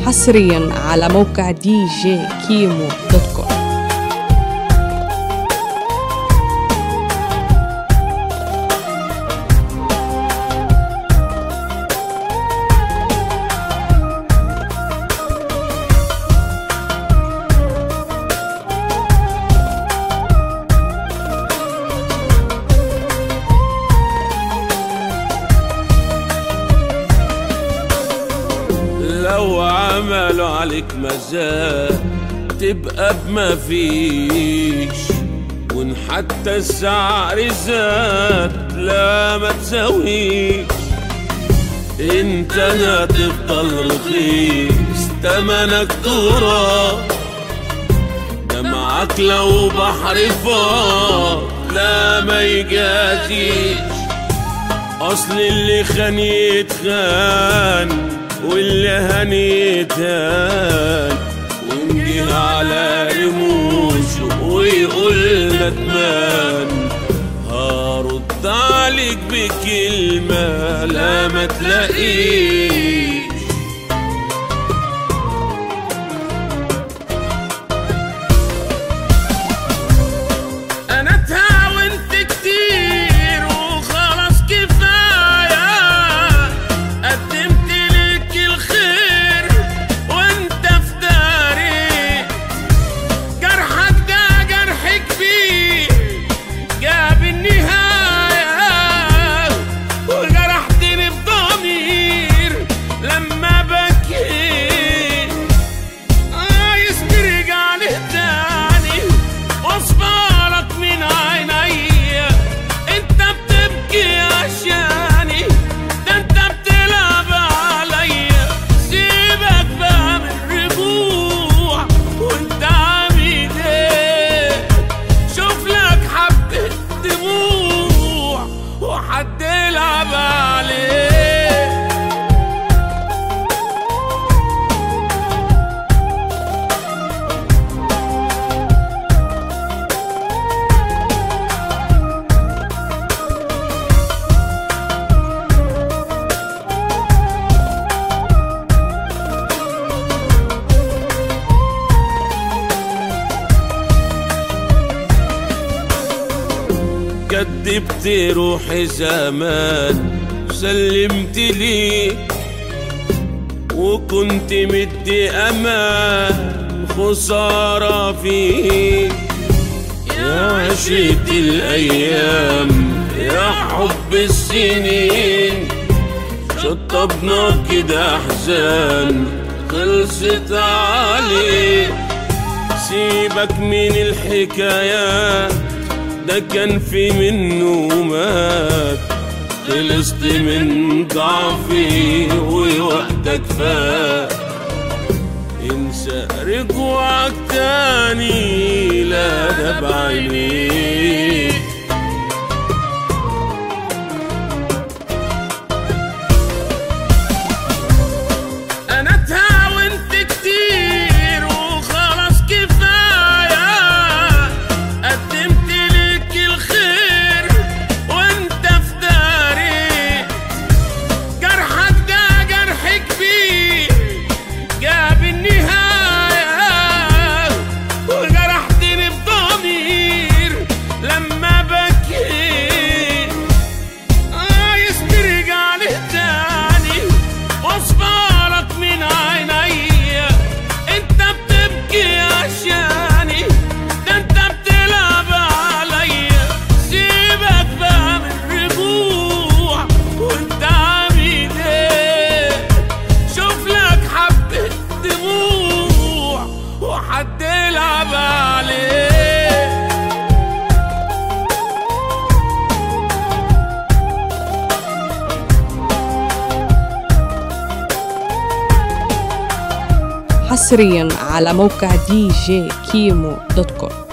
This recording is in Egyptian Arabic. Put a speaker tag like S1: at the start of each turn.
S1: حصريا على موقع دي جي كيمو دوت كوم
S2: لو عملوا عليك مزاج تبقى بما فيش وان حتى السعر زاد لا ما تساويش انت هتفضل رخيص تمنك تراب دمعك لو بحر فاض لا ما يجازيش اصل اللي خان يتخان واللي هان يتهان ونجي على رموش ويقول ندمان هرد عليك بكلمة لا ما تلاقيش انا اتهاونت كتير وخلاص كفايه قدمت لك الخير وانت في داري جرحك ده جرح كبير جاب النهايه وجرحتني بضمير لما بكيت عايز ترجع له تاني واصفارك من عينيا انت بتبكي عشاني ده انت بتلعب عليا سيبك بقى من الرجوع وانت عامل ايه شوف لك حبة دموع وحد يلعب عليه كدبت روحي زمان سلمت ليك وكنت مدي امان خسارة فيك يا عشرة الايام يا حب السنين شطبنا كده احزان خلصت عليك سيبك من الحكايات ده كان في منه مات خلصت من ضعفي ووقتك فات انسى رجوعك تاني لا ده بعينيك انا اتهاونت كتير وخلاص كفايه قدمت لك الخير وانت في داري جرحك ده جرح كبير جاب النهايه وجرحتني بضمير لما بكيت عايز ترجع له تاني واصفارك من عينيا انت بتبكي عشاني ده انت بتلعب عليا سيبك بقى من الرجوع وانت عامل ايه شوف لك حبة دموع وحد يلعب عليه
S1: حصريا على موقع دي جي كيمو دوت كوم